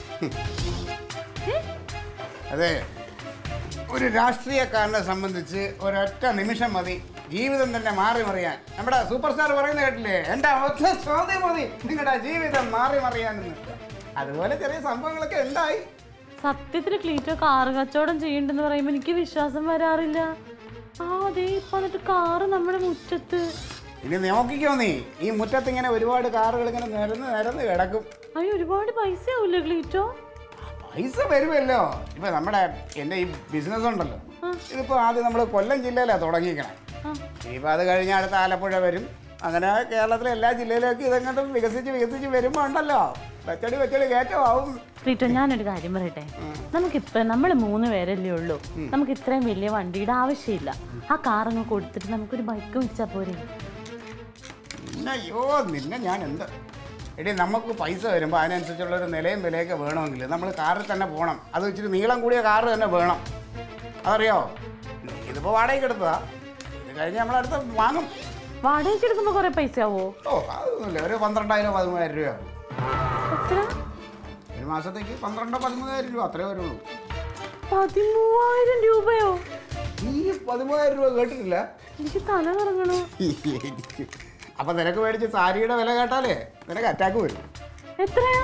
അതെ ഒരു രാഷ്ട്രീയക്കാരനെ സംബന്ധിച്ച് ഒരൊറ്റ നിമിഷം മതി ജീവിതം തന്നെ മാറി മറിയാൻ നമ്മുടെ സൂപ്പർ സ്റ്റാർ പറയുന്ന കേട്ടില്ലേ എൻ്റെ ഒറ്റ ചോദ്യം മതി നിങ്ങളുടെ ജീവിതം മാറി മറിയാനെന്ന് അതുപോലെ ചെറിയ സംഭവങ്ങളൊക്കെ ഉണ്ടായി സത്യത്തിൽ ക്ലീറ്റോ കാറ് കച്ചവടം ചെയ്യണ്ടെന്ന് പറയുമ്പോൾ എനിക്ക് വിശ്വാസം വരാറില്ല ആ അതെ ഇപ്പൊ എന്നിട്ട് കാറ് നമ്മുടെ മുറ്റത്ത് ഇനി നോക്കിക്കോ നീ ഈ മുറ്റത്ത് ഇങ്ങനെ ഒരുപാട് കാറുകൾ ഇങ്ങനെ നിരന്ന് നിരന്ന് കിടക്കും അയ്യോ ഒരുപാട് പൈസ ആവൂലേ ക്ലീറ്റോ പൈസ വരുമല്ലോ ഇപ്പൊ നമ്മുടെ എൻ്റെ ഈ ബിസിനസ് ഉണ്ടല്ലോ ഇതിപ്പോ ആദ്യം നമ്മൾ കൊല്ലം ജില്ലയിലാണ് തുടങ്ങിക്കണേ ഇനിയിപ്പോൾ അത് കഴിഞ്ഞ് അടുത്ത ആലപ്പുഴ വരും അങ്ങനെ കേരളത്തിലെ എല്ലാ ജില്ലയിലേക്കും ഇതങ്ങോട്ടും വികസിച്ച് വികസിച്ച് വരുമ്പോൾ ഉണ്ടല്ലോ വെച്ചടി വെച്ചടി കയറ്റമാവും ക്ലീറ്റോ ഞാനൊരു കാര്യം പറയട്ടെ നമുക്കിപ്പോ നമ്മൾ മൂന്ന് പേരല്ലേ ഉള്ളൂ നമുക്ക് ഇത്രയും വലിയ വണ്ടിയുടെ ആവശ്യമില്ല ആ കാറങ്ങ് കൊടുത്തിട്ട് നമുക്കൊരു ബൈക്ക് മേടിച്ചാൽ പോരെ പിന്നെ അയ്യോ നിന്നെ ഞാൻ എന്ത് എടി നമുക്ക് പൈസ വരുമ്പോൾ അതിനനുസരിച്ചുള്ള ഒരു നിലയും വിലയൊക്കെ വേണമെങ്കിൽ നമ്മൾ കാറിൽ തന്നെ പോകണം അത് വെച്ചിട്ട് നീളം കൂടിയ കാറ് തന്നെ വേണം അതറിയോ ഇതിപ്പോൾ വാടകയ്ക്ക് എടുത്തതാ ഇത് കഴിഞ്ഞ് നമ്മളടുത്ത് വാങ്ങും വാടകയ്ക്ക് എടുക്കുമ്പോൾ കുറെ പൈസ ആവോ ഓ അതൊന്നുമില്ല ഒരു പന്ത്രണ്ടായിരം പതിമൂവായിരം രൂപയാവും എത്ര ഒരു മാസത്തേക്ക് പന്ത്രണ്ടോ പതിമൂവായിരം രൂപ അത്രേ വരുള്ളൂ പതിമൂവായിരം രൂപയോ ഈ പതിമൂവായിരം രൂപ കേട്ടിട്ടില്ല എനിക്ക് തല കറങ്ങണോ എനിക്ക് അപ്പൊ നിനക്ക് മേടിച്ച് സാരിയുടെ വില കേട്ടാലേ നിനക്ക് അറ്റാക്ക് വരും എത്രയാ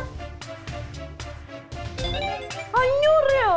അഞ്ഞൂറ് രൂപയോ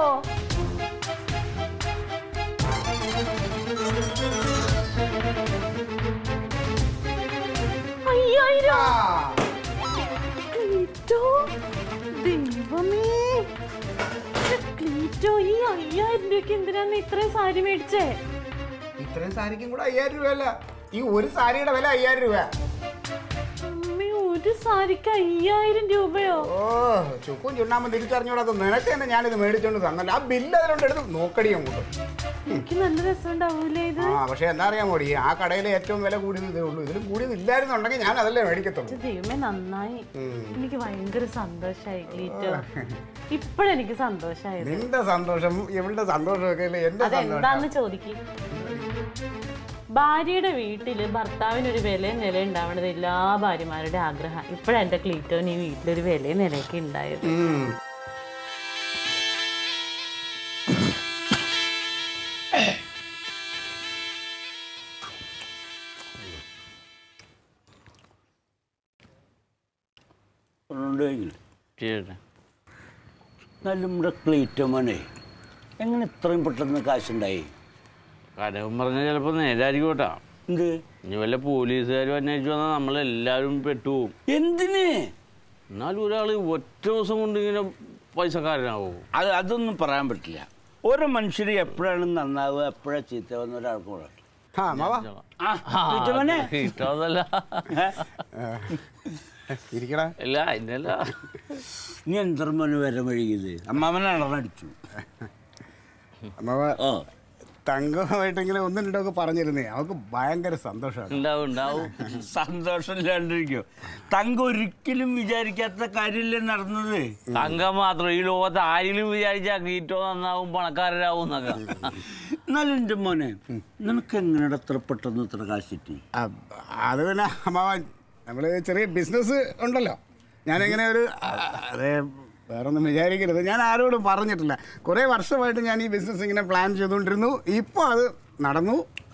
അയ്യായിരം ആ, ക്ലീറ്റോ ദൈവമേ ക്ലീറ്റോ ഈ അയ്യായിരം രൂപയ്ക്ക് എന്തിനാന്ന് ഇത്രയും സാരി മേടിച്ചേ ഇത്രയും സാരിക്കും കൂടെ അയ്യായിരം രൂപയല്ല ഈ ഒരു സാരിയുടെ വില അയ്യായിരം രൂപ അമ്മേ ഒരു സാരിക്ക് അയ്യായിരം രൂപയോ ഓ ചുക്കും ചുണ്ണാമ്പും തിരിച്ചറിഞ്ഞൂടാത്ത നിനക്ക് തന്നെ ഞാനിത് മേടിച്ചോണ്ട് തന്നല്ലോ ആ ബില്ല് അതിലോട്ട് എടുത്ത് നോക്കടി അങ്ങോട്ട് എനിക്ക് നല്ല രസമുണ്ടാവൂലേ ഇത് ആ പക്ഷെ എന്താ അറിയാൻ മോടി ആ കടയിലെ ഏറ്റവും വില കൂടിയത് ഇതേ ഉള്ളൂ ഇതിലും കൂടിയത് ഇല്ലായിരുന്നുണ്ടെങ്കിൽ ഞാൻ അതല്ലേ മേടിക്കത്തുള്ളൂ ഇത് ദൈവമേ നന്നായി എനിക്ക് ഭയങ്കര സന്തോഷായി ക്ലീറ്റോ ഇപ്പഴെനിക്ക് സന്തോഷായത് നിന്റെ സന്തോഷം ഇവളുടെ സന്തോഷമൊക്കെ അല്ലേ എന്റെ സന്തോഷം അതെന്താന്ന് ചോദിക്കും ഭാര്യയുടെ വീട്ടില് ഭർത്താവിന് ഒരു വിലയും നില ഉണ്ടാവേണ്ടത് എല്ലാ ഭാര്യമാരുടെ ആഗ്രഹം ഇപ്പഴാ എന്റെ ക്ലീറ്റോന് ഈ വീട്ടിലൊരു വിലയും നിലയൊക്കെ ഉണ്ടായത് ഉം. ചെയ്യട്ടെ നല്ല നമ്മുടെ ക്ലീറ്റോമോനെ എങ്ങനെ ഇത്രയും പെട്ടെന്ന് കാശുണ്ടായി കടവും പറഞ്ഞാൽ ചിലപ്പോൾ നേരായിരിക്കും കേട്ടാ എന്ത് ഇനി വല്ല പോലീസുകാരും അന്വേഷിച്ചു വന്നാൽ നമ്മളെല്ലാവരും പെട്ടുപോകും എന്തിന് എന്നാലും ഒരാൾ ഒറ്റ ദിവസം കൊണ്ട് ഇങ്ങനെ പൈസക്കാരനാവും അത് അതൊന്നും പറയാൻ പറ്റില്ല ഓരോ മനുഷ്യർ എപ്പോഴാണ് നന്നാവുക എപ്പോഴാണ് ചീത്തവെന്ന് ഒരാൾക്ക് പറയാം ആ മാവാ ആ ക്ലീറ്റോമോനെ കിട്ടാതല്ല ഇരിക്കടാ ഇല്ല അതിൻ്റെ അല്ല നീ എന്തർമ്മന് വരെ വഴുകിയത് അമ്മാമനെ അടർന്നടിച്ചു അമ്മാവ ഓ തങ്കമായിട്ട് ഇങ്ങനെ ഒന്നും രണ്ടൊക്കെ പറഞ്ഞിരുന്നേ അവൾക്ക് ഭയങ്കര സന്തോഷമാണ് ഉണ്ടാവും ഉണ്ടാവും സന്തോഷം ഇല്ലാണ്ടിരിക്കോ തങ്ക ഒരിക്കലും വിചാരിക്കാത്ത കാര്യമല്ലേ നടന്നത് തങ്കം മാത്രം ഈ ലോകത്ത് ആരെങ്കിലും വിചാരിച്ചാൽ കീറ്റോ നന്നാവും പണക്കാരനാവും എന്നൊക്കെ എന്നാലും എൻ്റെ മോനെ നിനക്ക് എങ്ങനെ അത്ര പെട്ടെന്ന് ഇത്ര കാശ് കിട്ടി ആ, അത് പിന്നെ അമ്മാവ നമ്മൾ ചെറിയ ബിസിനസ് ഉണ്ടല്ലോ ഞാനിങ്ങനെ ഒരു ആ, അതേ വേറൊന്നും വിചാരിക്കരുത് ഞാൻ ആരോടും പറഞ്ഞിട്ടില്ല കുറേ വർഷമായിട്ട് ഞാൻ ഈ ബിസിനസ് ഇങ്ങനെ പ്ലാൻ ചെയ്തുകൊണ്ടിരുന്നു ഇപ്പോൾ അത് നടന്നു കണ്ട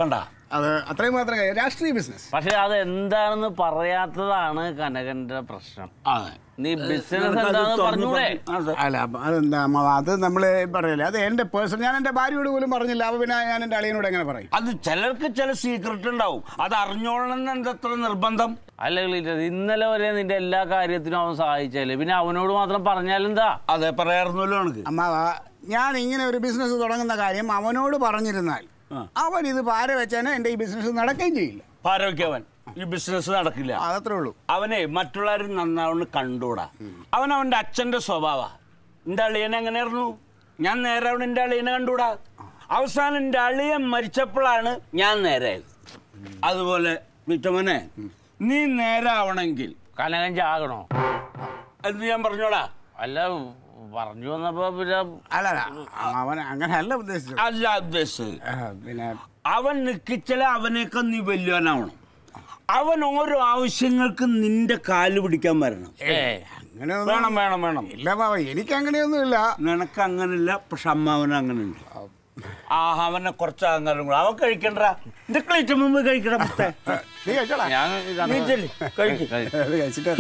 അത് അത്രയും മാത്രം കാര്യം രാഷ്ട്രീയ ബിസിനസ് പക്ഷെ അത് എന്താണെന്ന് പറയാത്തതാണ് കനകന്റെ പ്രശ്നം അതെ നീ ബിസിനസ് എന്താണെന്ന് പറഞ്ഞൂടെ അല്ല അപ്പൊ അതെന്താ അമ്മ അത് നമ്മൾ പറയില്ല അത് എൻ്റെ പേഴ്സൺ ഞാൻ എൻ്റെ ഭാര്യയോട് പോലും പറഞ്ഞില്ല അപ്പൊ പിന്നെ ഞാൻ എൻ്റെ അളിയനോട് എങ്ങനെ പറയും അത് ചിലർക്ക് ചില സീക്രട്ട് ഉണ്ടാവും അത് അറിഞ്ഞോളണം എന്തത്ര നിർബന്ധം അല്ല ക്ലീറ്റസ് ഇന്നലെ വരെ നിന്റെ എല്ലാ കാര്യത്തിനും അവൻ സഹായിച്ചല്ലേ പിന്നെ അവനോട് മാത്രം പറഞ്ഞാലെന്താ അതെ പറയാറുന്നല്ലോ എനിക്ക് അമ്മാവ ഞാൻ ഇങ്ങനെ ഒരു ബിസിനസ് തുടങ്ങുന്ന കാര്യം അവനോട് പറഞ്ഞിരുന്നാൽ അവൻ ഇത് പാര വെച്ചാൽ എൻ്റെ ഈ ബിസിനസ് നടക്കുകയും ചെയ്യില്ല പാരവയ്ക്കവൻ ഈ ബിസിനസ് നടക്കില്ല അതത്രേ ഉള്ളൂ അവനെ മറ്റുള്ളവർ നന്നാവണ് കണ്ടൂടാ അവൻ അവന്റെ അച്ഛന്റെ സ്വഭാവ എന്റെ അളിയൻ എങ്ങനെയായിരുന്നു ഞാൻ നേരെ അവൻ എന്റെ അളിയനെ കണ്ടൂടാ അവസാനം എന്റെ അളിയൻ മരിച്ചപ്പോഴാണ് ഞാൻ നേരായത് അതുപോലെ വിറ്റമനെ നീ നേരെ ആവണമെങ്കിൽ കനകൻ ചാകണോ എന്ത് ഞാൻ പറഞ്ഞോടാ അല്ല പറഞ്ഞു വന്നപ്പോ പിന്നെ അല്ല അല്ല അവൻ അങ്ങനെ അല്ല ഉദ്ദേശിച്ചത് അല്ല ഉദ്ദേശിച്ചത് ആ, പിന്നെ അവൻ നിൽക്കിച്ചാൽ അവനേക്കാൾ നീ വലിയവനാവണം അവൻ ഓരോ ആവശ്യങ്ങൾക്ക് നിന്റെ കാല് പിടിക്കാൻ വരണം ഏ അങ്ങനെ വേണം വേണം വേണം ഇല്ല മാവ എനിക്ക് അങ്ങനെയൊന്നുമില്ല നിനക്ക് അങ്ങനില്ല പക്ഷെ അമ്മാവന് അങ്ങനുണ്ട് ആ അവനെ കുറച്ച് അഹങ്കാരം കൂടെ അവൻ കഴിക്കണ്ട എന്റെ ക്ലീറ്റ് മുമ്പ് കഴിക്കണം മുത്തേ. നീ കഴിച്ചോളാ ഞാൻ നീ ചെല്ല്, കഴിക്ക്. അത് കഴിച്ചിട്ട്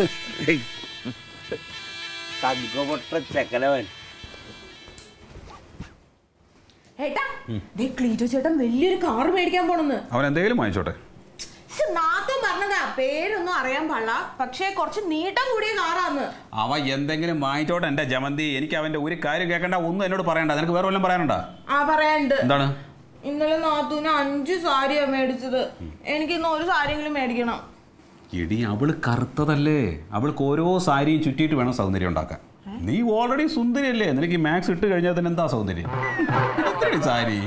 തങ്കപൊട്ട ചെക്കനവൻ ഏട്ടാ ദേ ക്ലീറ്റോ ചേട്ടൻ വലിയൊരു കാർ മേടിക്കാൻ പോണെന്ന് അവൻ എന്തെങ്കിലും വാങ്ങിച്ചോട്ടെ ശ്ശെ, നാത്തൂൻ പറഞ്ഞതാ പേരൊന്നും അറിയാൻ പാടില്ല പക്ഷേ കുറച്ച് നീട്ടം കൂടിയ കാറാന്ന് അവൻ എന്തെങ്കിലും വാങ്ങിച്ചോട്ടെ എൻ്റെ ജമന്തി എനിക്ക് അവൻ്റെ ഒരു കാര്യം കേൾക്കണ്ട ഒന്നും എന്നോട് പറയണ്ട നിനക്ക് വേറെ വല്ലതും പറയാനുണ്ടോ ആ പറയാനുണ്ട് എന്താണ് ഇന്നലെ നാത്തൂന് അഞ്ച് സാരിയാ മേടിച്ചത് എനിക്ക് ഇന്ന് ഒരു സാരിയെങ്കിലും മേടിക്കണം എടി അവള് കറുത്തതല്ലേ അവൾക്ക് ഓരോ സാരിയും ചുറ്റിയിട്ട് വേണം സൗന്ദര്യം ഉണ്ടാക്കാൻ നീ ഓൾറെഡി സുന്ദരിയല്ലേ നിനക്ക് ഈ മാക്സ് ഇട്ട് കഴിഞ്ഞാൽ തന്നെ എന്താ സൗന്ദര്യം എന്തിനാടി സാരി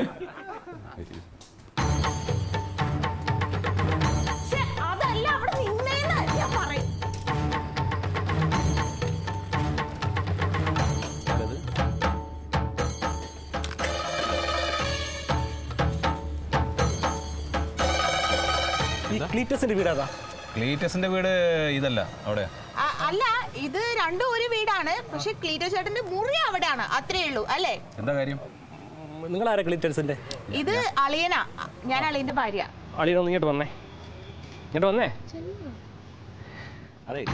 ശ്ശെ, അതല്ല അവിടെ നിന്നേന്ന് ഞാൻ പറയും ക്ലീറ്റസിന്റെ വീടാതാ ക്ലീറ്റസിന്റെ വീട് ഇതല്ല അവിടെ ആ, അല്ല ഇത് രണ്ടും ഒരു വീടാണ് പക്ഷെ ക്ലീറ്റോ ചേട്ടന്റെ മുറി അവിടെയാണ് അത്രേ ഉള്ളൂ അല്ലേ എന്താ കാര്യം നിങ്ങൾ ആരാ ക്ലീറ്റസിന്റെ ഇത് അളിയനാ ഞാൻ അളിയന്റെ ഭാര്യ അളിയൊന്ന് ഇങ്ങോട്ട് വന്നേ ഇങ്ങോട്ട് വന്നേ അതെ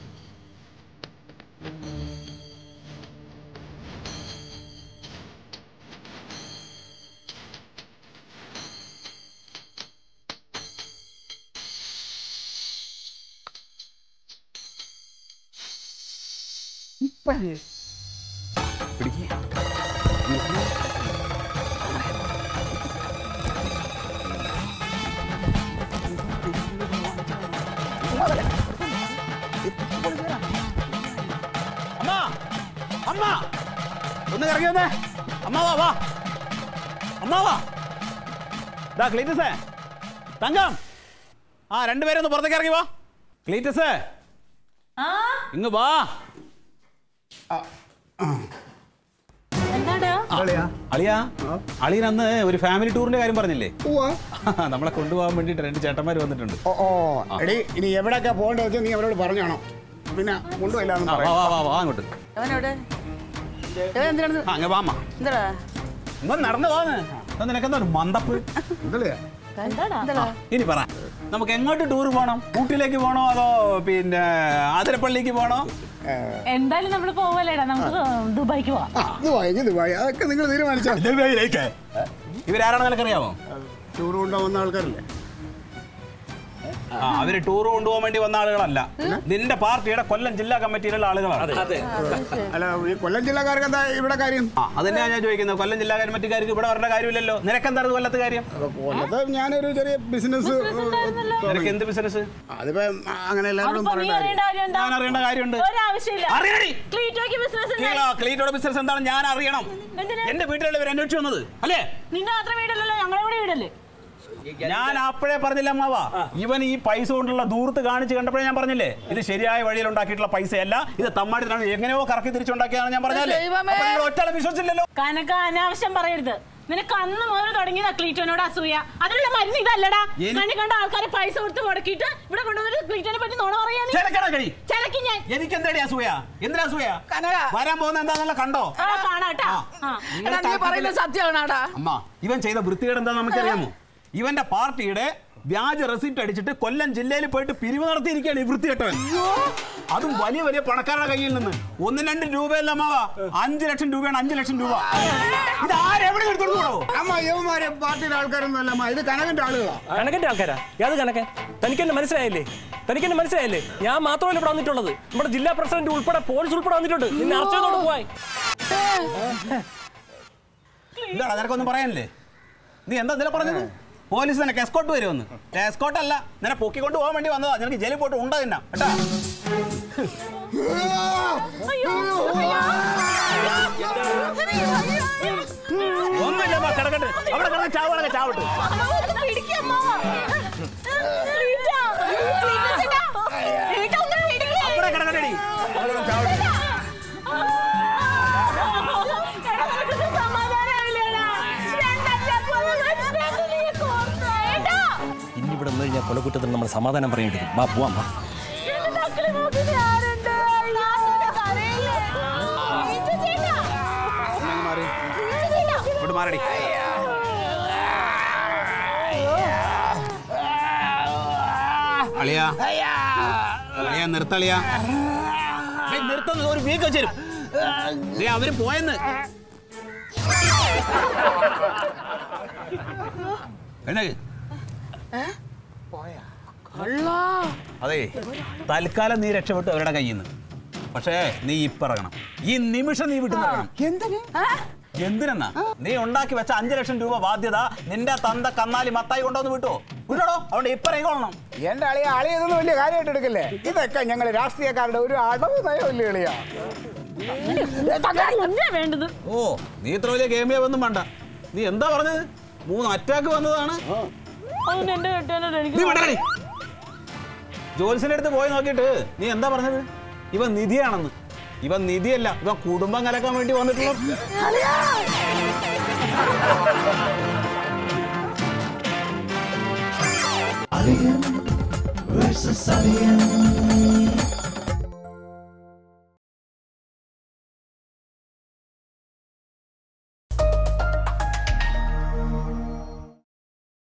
അമ്മ അമ്മ ഒന്ന് ഇറങ്ങി വന്നേ അമ്മ വാ വാ അമ്മ വാ ദാ ക്ലീറ്റസേ തങ്കം ആ രണ്ടുപേരും ഒന്ന് പുറത്തേക്ക് ഇറങ്ങി വാ ക്ലീറ്റസേ ഇങ്ങ് വാ എന്താടാ അളിയാ അളിയൻ അന്ന് ഒരു ഫാമിലി ടൂറിന്റെ കാര്യം പറഞ്ഞില്ലേ നമ്മളെ കൊണ്ടുപോകാൻ വേണ്ടിട്ട് രണ്ട് ചേട്ടന്മാർ വന്നിട്ടുണ്ട് ഓ ഓ എടി ഇനി എവിടെയൊക്കെ പോകേണ്ടത് വെച്ചാൽ നീ അവരോട് പറഞ്ഞാണോ പിന്നെ കൊണ്ടുപോയില്ലാന്ന് ആ, വാ പറയാം വാ വാ വാ അങ്ങോട്ട് അവനോട് എന്തിനാണ് ആ അങ്ങ് വാമ്മ എന്താ ഇങ്ങ് നടന്നു വാന്ന് നിനക്കെന്താ ഒരു മന്തപ്പ് എന്തല്ലേ എന്താ ഇനി പറ നമുക്ക് എങ്ങോട്ട് ടൂർ പോകണം ഊട്ടിയിലേക്ക് പോകണോ അതോ പിന്നെ ആതിരപ്പള്ളിക്ക് പോകണോ എന്തായാലും നമ്മൾ പോവല്ലേടാ നമുക്ക് ദുബായിക്ക് പോവാം ആ ദുബായ് ഇനി ദുബായ് അതൊക്കെ നിങ്ങൾ തീരുമാനിച്ചോ ഇവരാരാണെന്ന് നിനക്കറിയാമോ ടൂർ കൊണ്ടുപോകുന്ന ആൾക്കാരല്ലേ ആ അവര് ടൂർ കൊണ്ടുപോകാൻ വേണ്ടി വന്ന ആളുകളല്ല നിന്റെ പാർട്ടിയുടെ കൊല്ലം ജില്ലാ കമ്മിറ്റിയിലുള്ള ആളുകളാണ് അല്ല ഈ കൊല്ലം ജില്ലക്കാർക്ക് എന്താ ഇവിടെ കാര്യം ആ അതന്നെയാണ് ഞാൻ ചോദിക്കുന്നത് കൊല്ലം ജില്ലാ കമ്മിറ്റിക്കാർക്ക് ഇവിടെ വരേണ്ട കാര്യമില്ലല്ലോ നിനക്കെന്താണ് കൊല്ലത്ത് കാര്യം അപ്പൊ കൊല്ലത്ത് ഞാനൊരു ചെറിയ ബിസിനസ് നിനക്ക് എന്ത് ബിസിനസ് അതിപ്പോ അങ്ങനെ എല്ലാവരോടും അതിപ്പോ നീ പറയേണ്ട കാര്യം അറിയേണ്ട കാര്യം എന്താ ഞാൻ അറിയേണ്ട കാര്യമുണ്ട് ഒരാവശ്യമില്ല അറിയടി. ക്ലീറ്റോയ്ക്ക് ബിസിനസ് ക്ലീറ്റോടെ ബിസിനസ് എന്താണ് ഞാൻ അറിയണം എന്തിനാ? എന്റെ വീട്ടിലുള്ളവർ അന്വേഷിച്ചു വന്നത് അല്ലേ നിന്റെ മാത്രം വീടല്ലല്ലോ ഞങ്ങളെ കൂടെ വീടല്ലേ ഞാൻ അപ്പോഴേ പറഞ്ഞില്ല അമ്മാവാ ഇവൻ ഈ പൈസ കൊണ്ടുള്ള ദൂരത്ത് കാണിച്ച് കണ്ടപ്പോഴേ ഞാൻ പറഞ്ഞില്ലേ ഇത് ശരിയായ വഴിയിൽ ഉണ്ടാക്കിയിട്ടുള്ള പൈസയല്ല ഇത് തമ്മാടിത്തരാണ് എങ്ങനെയോ കറക്കി തിരിച്ചുണ്ടാക്കിയതാണ് ഞാൻ പറഞ്ഞല്ലേ ദൈവമേ. ഒറ്റാളെ വിശ്വസിച്ചില്ലല്ലോ കനക അനാവശ്യം പറയരുത് നിനക്ക് അന്ന് മുതൽ തുടങ്ങിയതാ ക്ലീറ്റോനോട് അസൂയ അതിനുള്ള മരുന്ന് ഇതല്ലടാ എനി- കണ്ണി കണ്ട ആൾക്കാരെ പൈസ കൊടുത്ത് മുടക്കിയിട്ട് ഇവിടെ കൊണ്ടുവന്നിട്ട് ക്ലീറ്റോനെ പറ്റി നോണ പറയാ നീ ചിലക്കട കഴി ചിലക്ക് ഞാൻ എനിക്ക് എന്താടി അസൂയ എന്തിനാ അസൂയ കനക വരാൻ പോകുന്ന എന്താന്നുള്ള കണ്ടോ ആ കാണാട്ടാ ആ എടാ, നീ പറയുന്നത് സത്യമാണാടാ അമ്മ ഇവൻ ചെയ്ത വൃത്തികേട് എന്താ നമുക്കറിയാമോ ഇവന്റെ പാർട്ടിയുടെ വ്യാജ റെസിപ്റ്റ് അടിച്ചിട്ട് കൊല്ലം ജില്ലയിൽ പോയിട്ട് പിരിവ് നടത്തിയിരിക്കുകയാണ് ഈ വൃത്തികെട്ടവൻ അതും വലിയ വലിയ പണക്കാരുടെ കയ്യിൽ നിന്ന് ഒന്നും രണ്ടും രൂപയല്ല അമ്മാവാ അഞ്ചു ലക്ഷം രൂപയാണ് അഞ്ചു ലക്ഷം രൂപ ഇത് ആരെവിടെ എടുത്തോളൂ അമ്മ യവന്മാരെ പാർട്ടിയുടെ ആൾക്കാരൊന്നും അല്ല അമ്മ ഇത് കനകന്റെ ആളുകളാ കണക്കന്റെ ആൾക്കാരാ യാത് കണക്കൻ തനിക്ക് എന്നെ മനസ്സിലായില്ലേ തനിക്ക് എന്നെ മനസ്സിലായില്ലേ ഞാൻ മാത്രമല്ല ഇവിടെ വന്നിട്ടുള്ളത് നമ്മുടെ ജില്ലാ പ്രസിഡന്റ് ഉൾപ്പെടെ പോലീസ് ഉൾപ്പെടെ വന്നിട്ടുണ്ട് നിന്നെ അറസ്റ്റ് ചെയ്തോണ്ട് പോവാൻ ഇതാടാ നിനക്കൊന്നും പറയാനില്ലേ നീ എന്താ ഇതിലെ പറഞ്ഞത് പോലീസ് നിനക്ക് എസ്കോട്ട് വരുമെന്ന് എസ്കോട്ട് അല്ല നിന്നെ പൊക്കിക്കൊണ്ട് പോകാൻ വേണ്ടി വന്നതാ നിനക്ക് ജയിലിൽ പോയിട്ട് ഉണ്ട തിന്നാ കേട്ടാ ഒന്നുമില്ല അമ്മ, കിടക്കട്ടെ അവിടെ കിടന്ന് ചാവാണെങ്കിൽ ചാവട്ടെ അവിടെ കിടക്കട്ടെടി അവിടെ കിടന്ന് ചാവട്ടെ ഇനി ഇവിടെ നിന്ന് കഴിഞ്ഞാൽ കൊലക്കുറ്റത്തിന് നമ്മൾ സമാധാനം പറയേണ്ടി വരും വാ പോവാം വാ ഇങ്ങോട്ട് മാറടി അളിയാ അളിയാ നിർത്തളിയാ ഏയ് നിർത്തുന്നത് ഒരു വീക്ക് വെച്ചരും ദേ അവര് പോയെന്ന് എഴുന്നേക്ക്. അതെ തൽക്കാലം നീ രക്ഷപ്പെട്ടു അവരുടെ കയ്യിൽ നിന്ന് പക്ഷേ നീ ഇപ്പിറങ്ങണം ഈ നിമിഷം നീ വിട്ടു നിൽക്കണം എന്തിന് എന്തിനെന്നാ നീ ഉണ്ടാക്കി വെച്ച അഞ്ചു ലക്ഷം രൂപ ബാധ്യത നിന്റെ തന്ത കന്നാലി മത്തായി കൊണ്ടുവന്ന് വിട്ടോ വിടോ അവിടെ ഇപ്പറയിക്കൊള്ളണം എന്റെ അളിയ അളിയ ഇതൊന്നും വലിയ കാര്യമായിട്ട് എടുക്കല്ലേ ഇതൊക്കെ ഞങ്ങൾ രാഷ്ട്രീയക്കാരുടെ ഒരു അടവ് നയമല്ലേ എളിയ എന്താ വേണ്ടത് ഓ നീ ഇത്ര വലിയ ഗെയിമിലെ ഒന്നും വേണ്ട നീ എന്താ പറഞ്ഞത് മൂന്ന് അറ്റാക്ക് വന്നതാണ് അതിന് എന്റെ കെട്ടാനോട് എനിക്ക് നീ വിടടി ജോൽസിന്റെ അടുത്ത് പോയി നോക്കിയിട്ട് നീ എന്താ പറഞ്ഞത് ഇവൻ നിധിയാണെന്ന് ഇവൻ നിധിയല്ല ഇവൻ കുടുംബം കലക്കാൻ വേണ്ടി വന്നിട്ടുള്ള Alien versus Alien.